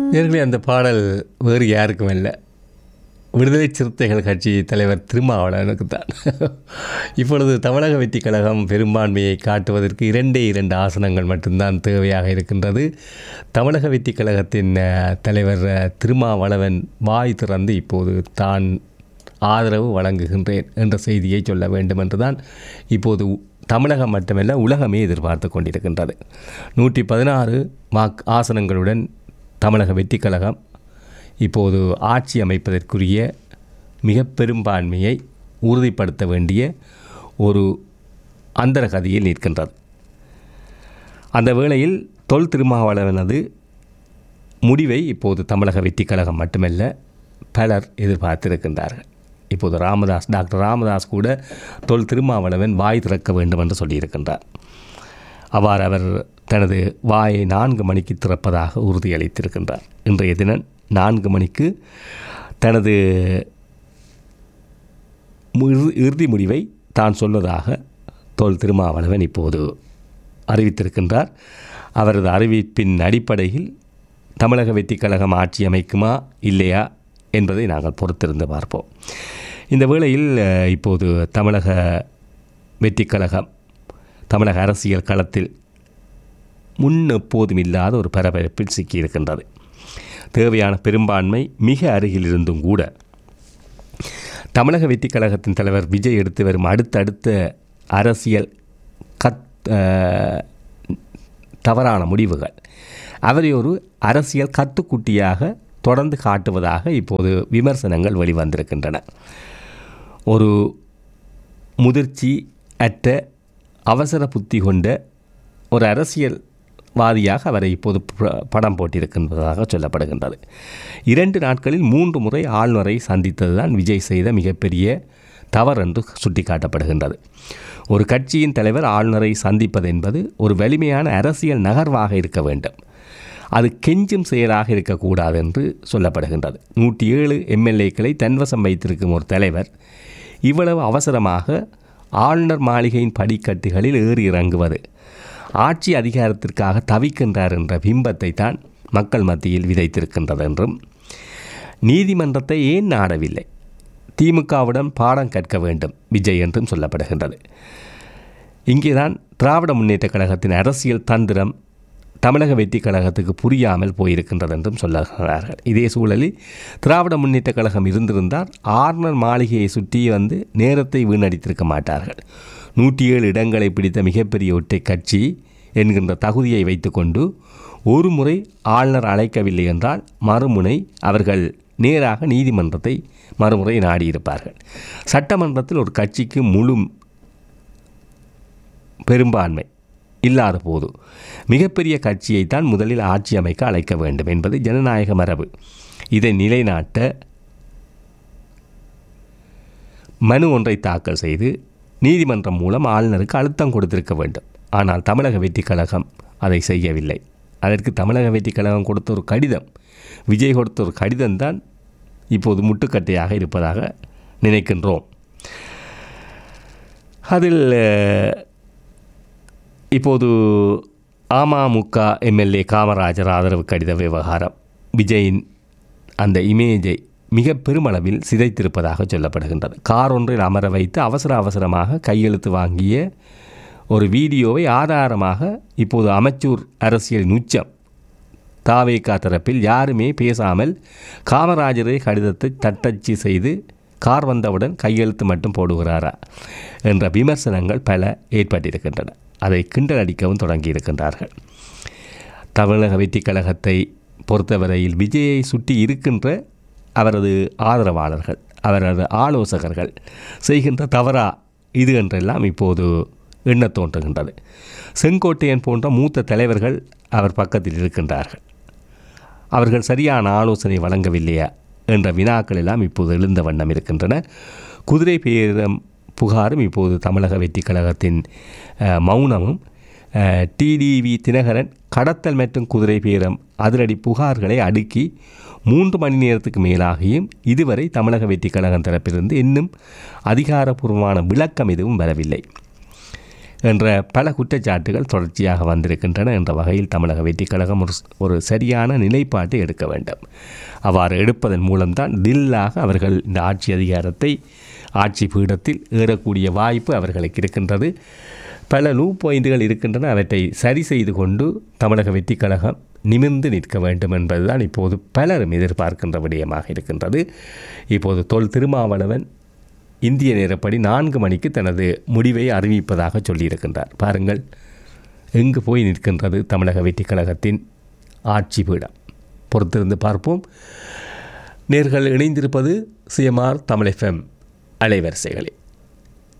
நேர்களே அந்த பாடல் வேறு யாருக்கும் இல்லை விடுதலை சிறுத்தைகள் கட்சி தலைவர் திருமாவளவனுக்கு தான் இப்பொழுது தமிழக வெற்றி கழகம் பெரும்பான்மையை காட்டுவதற்கு இரண்டே இரண்டு ஆசனங்கள் மட்டும்தான் தேவையாக இருக்கின்றது தமிழக வெற்றி கழகத்தின் அஹ், தலைவர் அஹ், திருமாவளவன் வாய் திறந்து இப்போது தான் ஆதரவு வழங்குகின்றேன் என்ற செய்தியை சொல்ல வேண்டும் என்றுதான் இப்போது உ- தமிழகம் மட்டுமல்ல உலகமே எதிர்பார்த்து கொண்டிருக்கின்றது நூற்றி பதினாறு வாக் ஆசனங்களுடன் தமிழக வெற்றி கழகம் இப்போது ஆட்சி அமைப்பதற்குரிய மிக பெரும்பான்மையை உறுதிப்படுத்த வேண்டிய ஒரு அந்தரகதியில் நிற்கின்றது அந்த வேளையில் தொல் திருமாவளவனது முடிவை இப்போது தமிழக வெற்றி கழகம் மட்டுமல்ல பலர் எதிர்பார்த்திருக்கின்றார்கள் இப்போது ராமதாஸ் டாக்டர் ராமதாஸ் கூட தொல் திருமாவளவன் வாய் திறக்க வேண்டும் என்று சொல்லியிருக்கின்றார் அவ்வாறு அவர் தனது வாயை நான்கு மணிக்கு திறப்பதாக உறுதியளித்திருக்கின்றார் இன்றைய தினம் நான்கு மணிக்கு தனது மு- இறுதி முடிவை தான் சொல்வதாக தோல் திருமாவளவன் இப்போது அறிவித்திருக்கின்றார் அவரது அறிவிப்பின் அடிப்படையில் தமிழக வெற்றிக் கழகம் ஆட்சி அமைக்குமா இல்லையா என்பதை நாங்கள் பொறுத்திருந்து பார்ப்போம் இந்த வேளையில் அஹ், இப்போது தமிழக வெற்றிக் கழகம் தமிழக அரசியல் களத்தில் முன் எப்போதும் இல்லாத ஒரு பரபரப்பில் சிக்கியிருக்கின்றது தேவையான பெரும்பான்மை மிக அருகில் இருந்தும் கூட தமிழக வெற்றிக் கழகத்தின் தலைவர் விஜய் எடுத்து வரும் அடுத்தடுத்த அரசியல் கத் அஹ், தவறான முடிவுகள் அவரை ஒரு அரசியல் கத்துக்குட்டியாக தொடர்ந்து காட்டுவதாக இப்போது விமர்சனங்கள் வெளிவந்திருக்கின்றன ஒரு முதிர்ச்சி அற்ற அவசர புத்தி கொண்ட ஒரு அரசியல்வாதியாக அவரை இப்போது ப- படம் போட்டிருக்கின்றதாக சொல்லப்படுகின்றது இரண்டு நாட்களில் மூன்று முறை ஆளுநரை சந்தித்ததுதான் விஜய் செய்த மிகப்பெரிய தவறு என்று சுட்டிக்காட்டப்படுகின்றது ஒரு கட்சியின் தலைவர் ஆளுநரை சந்திப்பது என்பது ஒரு வலிமையான அரசியல் நகர்வாக இருக்க வேண்டும் அது கெஞ்சும் செயலாக இருக்கக்கூடாது என்று சொல்லப்படுகின்றது நூற்றி ஏழு எம்எல்ஏக்களை தன்வசம் வைத்திருக்கும் ஒரு தலைவர் இவ்வளவு அவசரமாக ஆளுநர் மாளிகையின் படிக்கட்டுகளில் ஏறி இறங்குவது ஆட்சி அதிகாரத்திற்காக தவிக்கின்றார் என்ற பிம்பத்தை தான் மக்கள் மத்தியில் விதைத்திருக்கின்றது என்றும் நீதிமன்றத்தை ஏன் நாடவில்லை திமுகவுடன் பாடம் கற்க வேண்டும் விஜய் என்றும் சொல்லப்படுகின்றது இங்கேதான் திராவிட முன்னேற்றக் கழகத்தின் அரசியல் தந்திரம் தமிழக வெற்றி கழகத்துக்கு புரியாமல் போயிருக்கின்றது என்றும் சொல்லுகிறார்கள் இதே சூழலில் திராவிட முன்னேற்றக் கழகம் இருந்திருந்தால் ஆர்னர் மாளிகையை சுற்றி வந்து நேரத்தை வீணடித்திருக்க மாட்டார்கள் நூற்றி ஏழு இடங்களை பிடித்த மிகப்பெரிய ஒற்றை கட்சி என்கின்ற தகுதியை வைத்துக்கொண்டு ஒரு முறை ஆளுநர் அழைக்கவில்லை என்றால் மறுமுனை அவர்கள் நேராக நீதிமன்றத்தை மறுமுறை நாடியிருப்பார்கள் சட்டமன்றத்தில் ஒரு கட்சிக்கு முழு பெரும்பான்மை இல்லாத போது மிகப்பெரிய கட்சியைத்தான் முதலில் ஆட்சி அமைக்க அழைக்க வேண்டும் என்பது ஜனநாயக மரபு இதை நிலைநாட்ட மனு ஒன்றை தாக்கல் செய்து நீதிமன்றம் மூலம் ஆளுநருக்கு அழுத்தம் கொடுத்திருக்க வேண்டும் ஆனால் தமிழக வெற்றிக் கழகம் அதை செய்யவில்லை அதற்கு தமிழக வெற்றிக் கழகம் கொடுத்த ஒரு கடிதம் விஜய் கொடுத்த ஒரு கடிதம்தான் இப்போது முட்டுக்கட்டையாக இருப்பதாக நினைக்கின்றோம் அதில் அஹ், இப்போது அமமுக எம்எல்ஏ காமராஜர் ஆதரவு கடித விவகாரம் விஜயின் அந்த இமேஜை மிக பெருமளவில் சிதைத்திருப்பதாக சொல்லப்படுகின்றது கார் ஒன்றில் அமர வைத்து அவசர அவசரமாக கையெழுத்து வாங்கிய ஒரு வீடியோவை ஆதாரமாக இப்போது அமைச்சூர் அரசியலின் உச்சம் தாவேகா தரப்பில் யாருமே பேசாமல் காமராஜரை கடிதத்தை தட்டச்சு செய்து கார் வந்தவுடன் கையெழுத்து மட்டும் போடுகிறாரா என்ற விமர்சனங்கள் பல ஏற்பட்டிருக்கின்றன அதை கிண்டல் அடிக்கவும் தொடங்கியிருக்கின்றார்கள் தமிழக வெற்றிக் கழகத்தை பொறுத்தவரையில் விஜயை சுற்றி இருக்கின்ற அவரது ஆதரவாளர்கள் அவரது ஆலோசகர்கள் செய்கின்ற தவறா இது என்றெல்லாம் இப்போது எண்ணத் தோன்றுகின்றது செங்கோட்டையன் போன்ற மூத்த தலைவர்கள் அவர் பக்கத்தில் இருக்கின்றார்கள் அவர்கள் சரியான ஆலோசனை வழங்கவில்லையா என்ற வினாக்கள் எல்லாம் இப்போது எழுந்த வண்ணம் இருக்கின்றன குதிரை பேரம் புகாரும் இப்போது தமிழக வெற்றிக் கழகத்தின் அஹ், மௌனமும் டிடிவி தினகரன் கடத்தல் மற்றும் குதிரை பேரம் அதிரடி புகார்களை அடுக்கி மூன்று மணி நேரத்துக்கு மேலாகியும் இதுவரை தமிழக வெற்றிக் கழகம் தரப்பிலிருந்து இன்னும் அதிகாரப்பூர்வமான விளக்கம் எதுவும் வரவில்லை என்ற பல குற்றச்சாட்டுகள் தொடர்ச்சியாக வந்திருக்கின்றன என்ற வகையில் தமிழக வெற்றிக் கழகம் ஒரு ஒரு சரியான நிலைப்பாட்டை எடுக்க வேண்டும் அவ்வாறு எடுப்பதன் மூலம்தான் தில்லாக அவர்கள் இந்த ஆட்சி அதிகாரத்தை ஆட்சி பீடத்தில் ஏறக்கூடிய வாய்ப்பு அவர்களுக்கு இருக்கின்றது பல லூ பாயிண்டுகள் இருக்கின்றன அவற்றை சரி செய்து கொண்டு தமிழக வெற்றிக் கழகம் நிமிர்ந்து நிற்க வேண்டும் என்பதுதான் இப்போது பலரும் எதிர்பார்க்கின்ற விடயமாக இருக்கின்றது இப்போது தொல் திருமாவளவன் இந்திய நேரப்படி நான்கு மணிக்கு தனது முடிவை அறிவிப்பதாக சொல்லியிருக்கின்றார் பாருங்கள் எங்கு போய் நிற்கின்றது தமிழக வெற்றிக் கழகத்தின் ஆட்சி பீடம் பொறுத்திருந்து பார்ப்போம் நேர்கள் இணைந்திருப்பது சிஎம்ஆர் தமிழ் எஃப்எம் அலைவரிசைகளில்